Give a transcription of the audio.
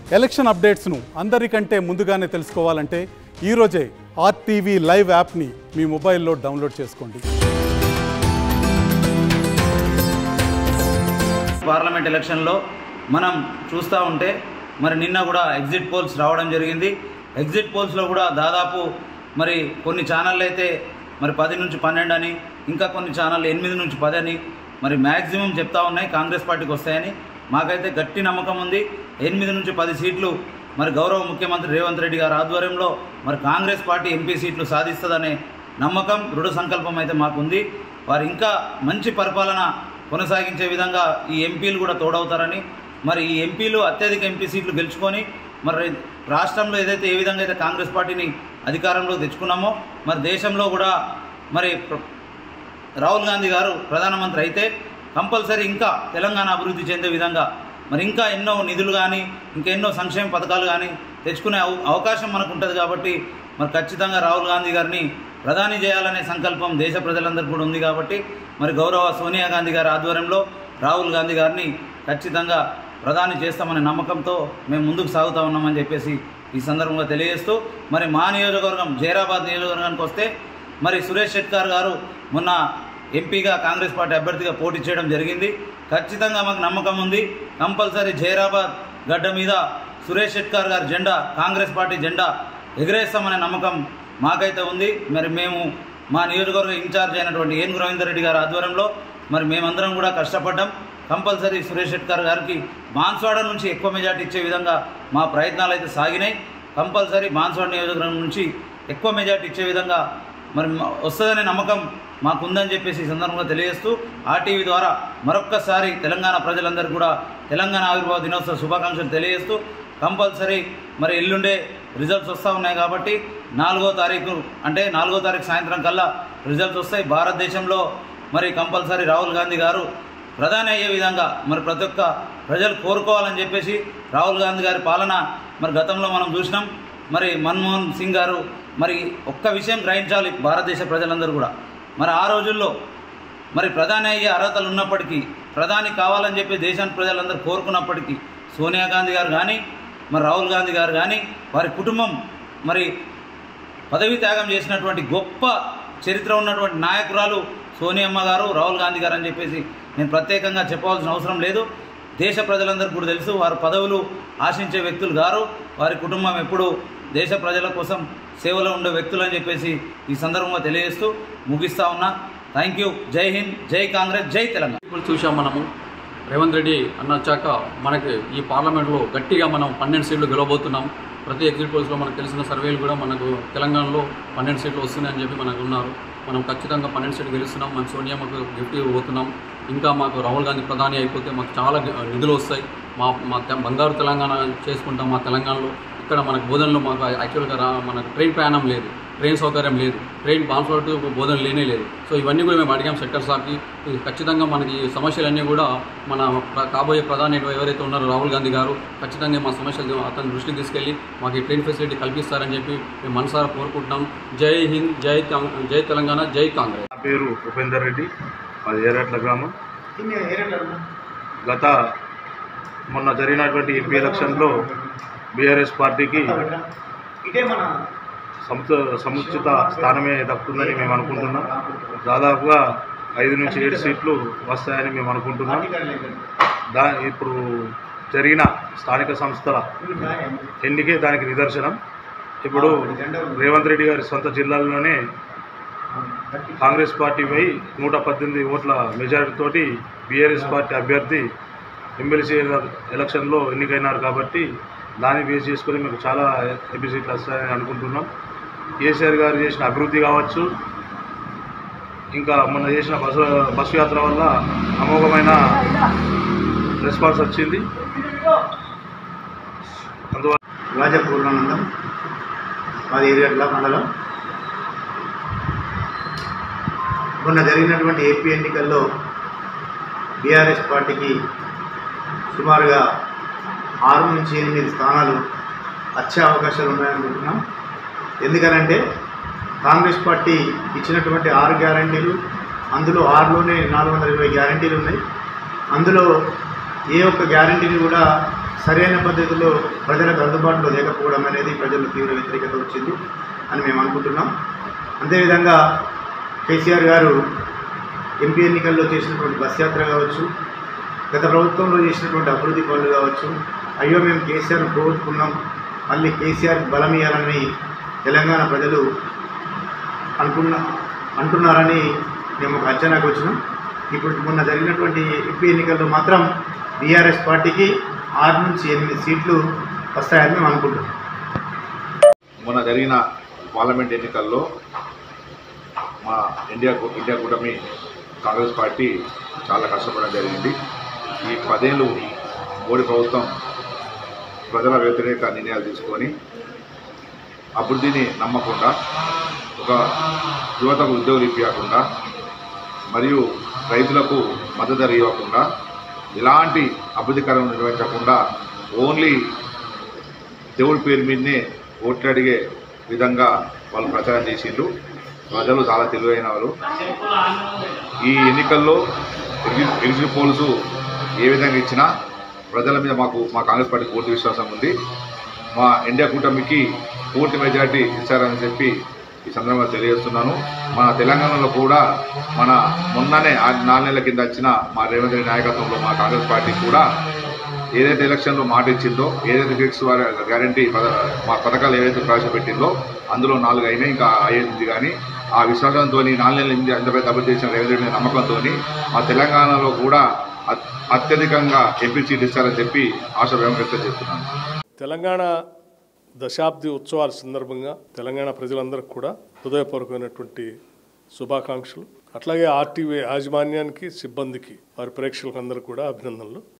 election అప్డేట్స్ను అందరికంటే ముందుగానే తెలుసుకోవాలంటే ఈరోజే ఆర్టీవీ లైవ్ యాప్ని మీ మొబైల్లో డౌన్లోడ్ చేసుకోండి పార్లమెంట్ ఎలక్షన్లో మనం చూస్తూ ఉంటే మరి నిన్న కూడా ఎగ్జిట్ పోల్స్ రావడం జరిగింది ఎగ్జిట్ పోల్స్లో కూడా దాదాపు మరి కొన్ని ఛానళ్ళు అయితే మరి పది నుంచి పన్నెండు అని ఇంకా కొన్ని ఛానళ్ళు ఎనిమిది నుంచి పది అని మరి మ్యాక్సిమం చెప్తా ఉన్నాయి కాంగ్రెస్ పార్టీకి వస్తాయని మాకైతే గట్టి నమ్మకం ఉంది ఎనిమిది నుంచి పది సీట్లు మరి గౌరవ ముఖ్యమంత్రి రేవంత్ రెడ్డి గారి ఆధ్వర్యంలో మరి కాంగ్రెస్ పార్టీ ఎంపీ సీట్లు సాధిస్తుందనే నమ్మకం దృఢ సంకల్పం అయితే మాకుంది వారు ఇంకా మంచి పరిపాలన కొనసాగించే విధంగా ఈ ఎంపీలు కూడా తోడవుతారని మరి ఈ ఎంపీలు అత్యధిక ఎంపీ సీట్లు గెలుచుకొని మరి రాష్ట్రంలో ఏదైతే ఏ విధంగా అయితే కాంగ్రెస్ పార్టీని అధికారంలో తెచ్చుకున్నామో మరి దేశంలో కూడా మరి ప్ర- రాహుల్ గాంధీ గారు ప్రధానమంత్రి అయితే కంపల్సరీ ఇంకా తెలంగాణ అభివృద్ధి చెందే విధంగా మరి ఇంకా ఎన్నో నిధులు కానీ ఇంకా ఎన్నో సంక్షేమ పథకాలు కానీ తెచ్చుకునే అవ- అవకాశం మనకు ఉంటుంది కాబట్టి మరి ఖచ్చితంగా రాహుల్ గాంధీ గారిని ప్రధాని చేయాలనే సంకల్పం దేశ ప్రజలందరికీ కూడా ఉంది కాబట్టి మరి గౌరవ సోనియా గాంధీ గారి ఆధ్వర్యంలో రాహుల్ గాంధీ గారిని ఖచ్చితంగా ప్రధాని చేస్తామనే నమ్మకంతో మేము ముందుకు సాగుతా ఉన్నామని చెప్పేసి ఈ సందర్భంగా తెలియజేస్తూ మరి మా నియోజకవర్గం జైరాబాద్ నియోజకవర్గానికి వస్తే మరి సురేష్ షెట్కార్ గారు మొన్న ఎంపీగా కాంగ్రెస్ పార్టీ అభ్యర్థిగా పోటీ చేయడం జరిగింది ఖచ్చితంగా మాకు నమ్మకం ఉంది కంపల్సరీ జైరాబాద్ గడ్డ మీద సురేష్ షెట్కార్ గారి జెండా కాంగ్రెస్ పార్టీ జెండా ఎగరేస్తామనే నమ్మకం మాకైతే ఉంది మరి మేము మా నియోజకవర్గ ఇన్ఛార్జ్ అయినటువంటి ఏన్ రవీందర్ రెడ్డి గారి ఆధ్వర్యంలో మరి మేమందరం కూడా కష్టపడ్డాం కంపల్సరీ సురేష్ షెట్కార్ గారికి బాన్స్వాడ నుంచి ఎక్కువ మెజార్టీ ఇచ్చే విధంగా మా ప్రయత్నాలు అయితే సాగినాయి కంపల్సరీ బాన్స్వాడ నియోజకవర్గం నుంచి ఎక్కువ మెజార్టీ ఇచ్చే విధంగా మరి మ- వస్తుందనే నమ్మకం మాకుందని చెప్పేసి ఈ సందర్భంగా తెలియజేస్తూ ఆర్టీవీ ద్వారా మరొక్కసారి తెలంగాణ ప్రజలందరికీ కూడా తెలంగాణ ఆవిర్భావ దినోత్సవ శుభాకాంక్షలు తెలియజేస్తూ కంపల్సరీ మరి ఎల్లుండే రిజల్ట్స్ వస్తూ ఉన్నాయి కాబట్టి నాలుగో తారీఖు అంటే నాలుగో తారీఖు సాయంత్రం కల్లా రిజల్ట్స్ వస్తాయి భారతదేశంలో మరి కంపల్సరీ రాహుల్ గాంధీ గారు ప్రధాని అయ్యే విధంగా మరి ప్రతి ఒక్క ప్రజలు కోరుకోవాలని చెప్పేసి రాహుల్ గాంధీ గారి పాలన మరి గతంలో మనం చూసినాం మరి మన్మోహన్ సింగ్ గారు మరి ఒక్క విషయం గ్రహించాలి భారతదేశ ప్రజలందరూ కూడా మరి ఆ రోజుల్లో మరి ప్రధాని అయ్యే అర్హతలు ఉన్నప్పటికీ ప్రధాని కావాలని చెప్పి దేశానికి ప్రజలందరూ కోరుకున్నప్పటికీ సోనియా గాంధీ గారు కానీ మరి రాహుల్ గాంధీ గారు కానీ వారి కుటుంబం మరి పదవి త్యాగం చేసినటువంటి గొప్ప చరిత్ర ఉన్నటువంటి నాయకురాలు సోనియమ్మ గారు రాహుల్ గాంధీ గారు అని చెప్పేసి నేను ప్రత్యేకంగా చెప్పవలసిన అవసరం లేదు దేశ ప్రజలందరికీ కూడా తెలుసు వారు పదవులు ఆశించే వ్యక్తులు గారు వారి కుటుంబం ఎప్పుడు దేశ ప్రజల కోసం సేవలో ఉండే వ్యక్తులు అని చెప్పేసి ఈ సందర్భంగా తెలియజేస్తూ ముగిస్తా ఉన్నా థ్యాంక్ యూ జై హింద్ జై కాంగ్రెస్ జై తెలంగాణ ఇప్పుడు చూసాం మనము రేవంత్ రెడ్డి అన్న వచ్చాక మనకి ఈ పార్లమెంట్లో గట్టిగా మనం పన్నెండు సీట్లు గెలవబోతున్నాం ప్రతి ఎగ్జిట్ పోల్స్లో మనకు తెలిసిన సర్వేలు కూడా మనకు తెలంగాణలో పన్నెండు సీట్లు వస్తున్నాయని చెప్పి మనకు ఉన్నారు మనం ఖచ్చితంగా పన్నెండు సీట్లు గెలుస్తున్నాం మన సోనియామ్మకు గిఫ్ట్ ఇవ్వబోతున్నాం ఇంకా మాకు రాహుల్ గాంధీ ప్రధాని అయిపోతే మాకు చాలా నిధులు వస్తాయి మా మా తె- బంగారు తెలంగాణ చేసుకుంటాం మా తెలంగాణలో ఇక్కడ మనకు బోధనలో మాకు యాక్చువల్గా రా మనకు ట్రైన్ ప్రయాణం లేదు ట్రైన్ సౌకర్యం లేదు ట్రైన్ ట్రాన్స్పోర్ట్ బోధన లేనే లేదు సో ఇవన్నీ కూడా మేము అడిగాం సెక్టర్ సార్కి ఇది ఖచ్చితంగా మనకి ఈ సమస్యలన్నీ కూడా మన ప్ర- కాబోయే ప్రధాని ఎవరైతే ఉన్నారో రాహుల్ గాంధీ గారు ఖచ్చితంగా మా సమస్యలు అతని దృష్టికి తీసుకెళ్ళి మాకు ఈ ట్రైన్ ఫెసిలిటీ కల్పిస్తారని చెప్పి మేము మనసారా కోరుకుంటున్నాం జై హింద్ జై తెం- జై తెలంగాణ జై కాంగ్రెస్ నా పేరు ఉపేందర్ రెడ్డి మాది ఏరట్ల గ్రామం గత మొన్న జరిగినటువంటి ఎంపీ ఎలక్షన్లో బీఆర్ఎస్ పార్టీకి సముచ సముచిత స్థానమే దక్కుతుందని మేము అనుకుంటున్నాం దాదాపుగా ఐదు నుంచి ఏడు సీట్లు వస్తాయని మేము అనుకుంటున్నాం దా ఇప్పుడు జరిగిన స్థానిక సంస్థల ఎన్నికే దానికి నిదర్శనం ఇప్పుడు రేవంత్ రెడ్డి గారి సొంత జిల్లాల్లోనే కాంగ్రెస్ పార్టీపై నూట పద్దెనిమిది ఓట్ల మెజారిటీతోటి బీఆర్ఎస్ పార్టీ అభ్యర్థి ఎమ్మెల్సీ ఎలక్షన్లో ఎన్నికైనారు కాబట్టి దాన్ని బేస్ చేసుకొని మీకు చాలా ఎంపీ సీట్లు వస్తాయని అనుకుంటున్నాం కేసీఆర్ గారు చేసిన అభివృద్ధి కావచ్చు ఇంకా మొన్న చేసిన బస్సు బస్సు యాత్ర వల్ల అమోఘమైన రెస్పాన్స్ వచ్చింది అందువల్ల రాజా పూర్ణానందం మాది ఏరియట్ల మండలం మొన్న జరిగినటువంటి ఏపీ ఎన్నికల్లో బీఆర్ఎస్ పార్టీకి సుమారుగా ఆరు నుంచి ఎనిమిది స్థానాలు వచ్చే అవకాశాలు ఉన్నాయనుకుంటున్నాం ఎందుకనంటే కాంగ్రెస్ పార్టీ ఇచ్చినటువంటి ఆరు గ్యారంటీలు అందులో ఆరులోనే నాలుగు వందల ఇరవై గ్యారంటీలు ఉన్నాయి అందులో ఏ ఒక్క గ్యారంటీని కూడా సరైన పద్ధతిలో ప్రజలకు అందుబాటులో లేకపోవడం అనేది ప్రజల్లో తీవ్ర వ్యతిరేకత వచ్చింది అని మేము అనుకుంటున్నాం అదేవిధంగా కేసీఆర్ గారు ఎంపీ ఎన్నికల్లో చేసినటువంటి బస్ యాత్ర కావచ్చు గత ప్రభుత్వంలో చేసినటువంటి అభివృద్ధి పనులు కావచ్చు అయ్యో మేము కేసీఆర్ కోరుకున్నాం మళ్ళీ కేసీఆర్ బలం ఇవ్వాలని తెలంగాణ ప్రజలు అనుకున్న అంటున్నారని మేము ఒక అంచనాకు వచ్చినాం ఇప్పుడు మొన్న జరిగినటువంటి ఎంపీ ఎన్నికల్లో మాత్రం బీఆర్ఎస్ పార్టీకి ఆరు నుంచి ఎనిమిది సీట్లు వస్తాయని మేము అనుకుంటున్నాం మొన్న జరిగిన పార్లమెంట్ ఎన్నికల్లో మా ఇండియా కూ- ఇండియా కూటమి కాంగ్రెస్ పార్టీ చాలా కష్టపడడం జరిగింది ఈ పదేళ్ళు మోడీ ప్రభుత్వం ప్రజల వ్యతిరేక నిర్ణయాలు తీసుకొని అభివృద్ధిని నమ్మకుండా ఒక యువతకు ఉద్యోగులు ఇప్పించకుండా మరియు రైతులకు మద్దతు ధర ఇవ్వకుండా ఎలాంటి అభివృద్ధి కార్యక్రమం నిర్వహించకుండా ఓన్లీ దేవుడి పేరు మీదనే ఓట్లు అడిగే విధంగా వాళ్ళు ప్రచారం చేసిండ్రు ప్రజలు చాలా తెలివైన వారు ఈ ఎన్నికల్లో ఎగ్జి- ఎగ్జిట్ పోల్స్ ఏ విధంగా ఇచ్చినా ప్రజల మీద మాకు మా కాంగ్రెస్ పార్టీ పూర్తి విశ్వాసం ఉంది మా ఇండియా కూటమికి పూర్తి మెజార్టీ ఇచ్చారని చెప్పి ఈ సందర్భంగా తెలియజేస్తున్నాను మన తెలంగాణలో కూడా మన మొన్ననే ఆ నాలుగు నెలల కింద వచ్చిన మా రేవంత్ రెడ్డి నాయకత్వంలో మా కాంగ్రెస్ పార్టీ కూడా ఏదైతే ఎలక్షన్లో మాట ఇచ్చిందో ఏదైతే ఫిక్స్ వారి గ్యారంటీ పద- మా పథకాలు ఏవైతే ప్రవేశపెట్టిందో అందులో నాలుగు అయినాయి ఇంకా అయ్యింది కానీ ఆ విశ్వాసంతో నాలుగు నెలల ఎనిమిది అంత పెద్ద అభివృద్ధి చేసిన రేవంత్ రెడ్డి మీద నమ్మకంతో మా తెలంగాణలో కూడా అత్- అత్యధికంగా ఎంపీ సీట్ ఇస్తారని చెప్పి ఆశ వ్యక్తం చేస్తున్నాను తెలంగాణ దశాబ్ది ఉత్సవాల సందర్భంగా తెలంగాణ ప్రజలందరికీ కూడా హృదయపూర్వకమైనటువంటి శుభాకాంక్షలు అట్లాగే ఆర్టీవీ యాజమాన్యానికి సిబ్బందికి వారి ప్రేక్షకులందరికీ కూడా అభినందనలు